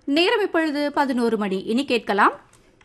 நேரம் இப்பொழுது பதினோரு மணி இனி கேட்கலாம்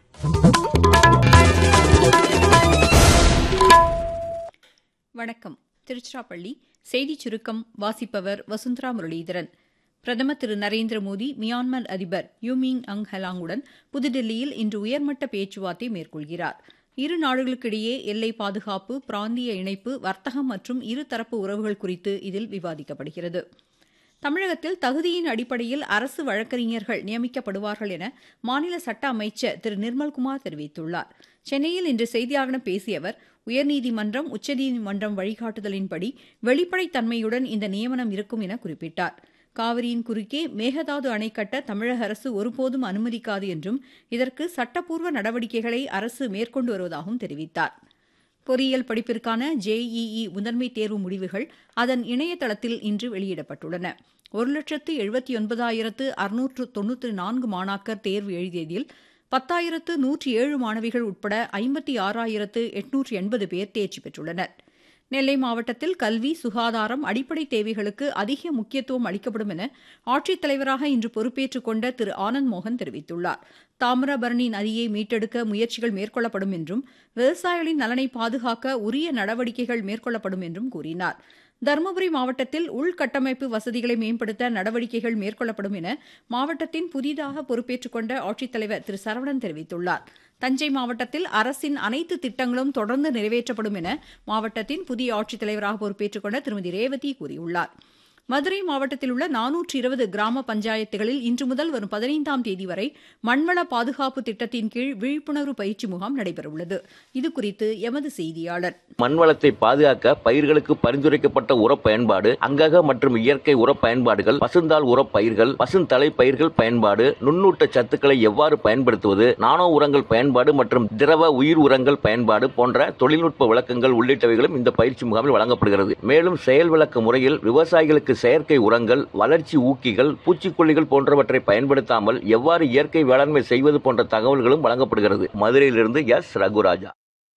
வணக்கம் திருச்சிராப்பள்ளி செய்திச் சுருக்கம் வாசிப்பவர் வசுந்தரா முரளிதரன் பிரதமர் திரு நரேந்திர மோடி மியான்மர் அதிபர் யூமிங் அங் ஹலாங்குடன் புதுடில்லியில் இன்று உயர்மட்ட பேச்சுவார்த்தை மேற்கொள்கிறார் இரு நாடுகளுக்கிடையே எல்லை பாதுகாப்பு பிராந்திய இணைப்பு வர்த்தகம் மற்றும் இருதரப்பு உறவுகள் குறித்து இதில் விவாதிக்கப்படுகிறது தமிழகத்தில் தகுதியின் அடிப்படையில் அரசு வழக்கறிஞர்கள் நியமிக்கப்படுவார்கள் என மாநில சட்ட அமைச்சர் திரு நிர்மல்குமார் தெரிவித்துள்ளார் சென்னையில் இன்று செய்தியாளர்களிடம் பேசிய அவர் உயர்நீதிமன்றம் உச்சநீதிமன்றம் வழிகாட்டுதலின்படி வெளிப்படைத்தன்மையுடன் இந்த நியமனம் இருக்கும் என குறிப்பிட்டார் காவிரியின் குறுக்கே மேகதாது அணை கட்ட தமிழக அரசு ஒருபோதும் அனுமதிக்காது என்றும் இதற்கு சட்டப்பூர்வ நடவடிக்கைகளை அரசு மேற்கொண்டு வருவதாகவும் தெரிவித்தார் பொறியியல் படிப்பிற்கான ஜேஇஇ முதன்மை தேர்வு முடிவுகள் அதன் இணையதளத்தில் இன்று வெளியிடப்பட்டுள்ளன ஒரு லட்சத்து எழுபத்தி ஒன்பதாயிரத்து அறுநூற்று தொன்னூற்று நான்கு மாணாக்கர் தேர்வு எழுதியதில் பத்தாயிரத்து நூற்றி ஏழு மாணவிகள் உட்பட ஐம்பத்தி ஆறாயிரத்து எட்நூற்று எண்பது பேர் தேர்ச்சி பெற்றுள்ளனர் நெல்லை மாவட்டத்தில் கல்வி சுகாதாரம் அடிப்படை தேவைகளுக்கு அதிக முக்கியத்துவம் அளிக்கப்படும் என ஆட்சித்தலைவராக இன்று பொறுப்பேற்றுக் கொண்ட திரு ஆனந்த் மோகன் தெரிவித்துள்ளார் தாமிரபரணி நதியை மீட்டெடுக்க முயற்சிகள் மேற்கொள்ளப்படும் என்றும் விவசாயிகளின் நலனை பாதுகாக்க உரிய நடவடிக்கைகள் மேற்கொள்ளப்படும் என்றும் கூறினார் தருமபுரி மாவட்டத்தில் உள்கட்டமைப்பு வசதிகளை மேம்படுத்த நடவடிக்கைகள் மேற்கொள்ளப்படும் என மாவட்டத்தின் புதிதாக பொறுப்பேற்றுக் கொண்ட ஆட்சித்தலைவர் திரு சரவணன் தெரிவித்துள்ளார் தஞ்சை மாவட்டத்தில் அரசின் அனைத்து திட்டங்களும் தொடர்ந்து நிறைவேற்றப்படும் என மாவட்டத்தின் புதிய ஆட்சித்தலைவராக பொறுப்பேற்றுக் கொண்ட திருமதி ரேவதி கூறியுள்ளார் மதுரை மாவட்டத்தில் உள்ள நானூற்று இருபது கிராம பஞ்சாயத்துகளில் இன்று முதல் வரும் பதினைந்தாம் தேதி வரை மண்வள பாதுகாப்பு திட்டத்தின் கீழ் விழிப்புணர்வு பயிற்சி முகாம் நடைபெறவுள்ளது இதுகுறித்து எமது செய்தியாளர் மண் வளத்தை பாதுகாக்க பயிர்களுக்கு பரிந்துரைக்கப்பட்ட உர பயன்பாடு அங்கக மற்றும் இயற்கை உர பயன்பாடுகள் பசுந்தாள் உர பயிர்கள் பசுந்தலை பயிர்கள் பயன்பாடு நுண்ணூட்ட சத்துக்களை எவ்வாறு பயன்படுத்துவது நானோ உரங்கள் பயன்பாடு மற்றும் திரவ உயிர் உரங்கள் பயன்பாடு போன்ற தொழில்நுட்ப விளக்கங்கள் உள்ளிட்டவைகளும் இந்த பயிற்சி முகாமில் வழங்கப்படுகிறது மேலும் செயல் விளக்க முறையில் விவசாயிகளுக்கு செயற்கை உரங்கள் வளர்ச்சி ஊக்கிகள் பூச்சிக்கொல்லிகள் போன்றவற்றை பயன்படுத்தாமல் எவ்வாறு இயற்கை வேளாண்மை செய்வது போன்ற தகவல்களும் வழங்கப்படுகிறது மதுரையிலிருந்து எஸ் ரகுராஜா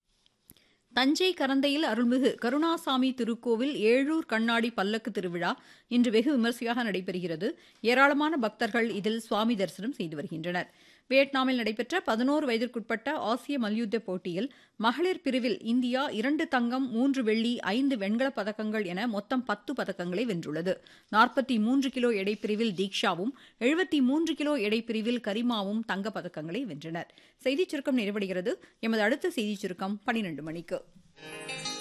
தஞ்சை கரந்தையில் அருள்மிகு கருணாசாமி திருக்கோவில் ஏழூர் கண்ணாடி பல்லக்கு திருவிழா இன்று வெகு விமரிசையாக நடைபெறுகிறது ஏராளமான பக்தர்கள் இதில் சுவாமி தரிசனம் செய்து வருகின்றனர் வியட்நாமில் நடைபெற்ற பதினோரு வயதிற்குட்பட்ட ஆசிய மல்யுத்த போட்டியில் மகளிர் பிரிவில் இந்தியா இரண்டு தங்கம் மூன்று வெள்ளி ஐந்து வெண்கலப் பதக்கங்கள் என மொத்தம் பத்து பதக்கங்களை வென்றுள்ளது நாற்பத்தி மூன்று கிலோ எடைப்பிரிவில் தீக்ஷாவும் எழுபத்தி மூன்று கிலோ எடைப்பிரிவில் கரிமாவும் தங்கப் பதக்கங்களை வென்றனர் செய்திச் சுருக்கம் நிறைவடைகிறது எமது அடுத்த செய்திச் சுருக்கம் பனிரெண்டு மணிக்கு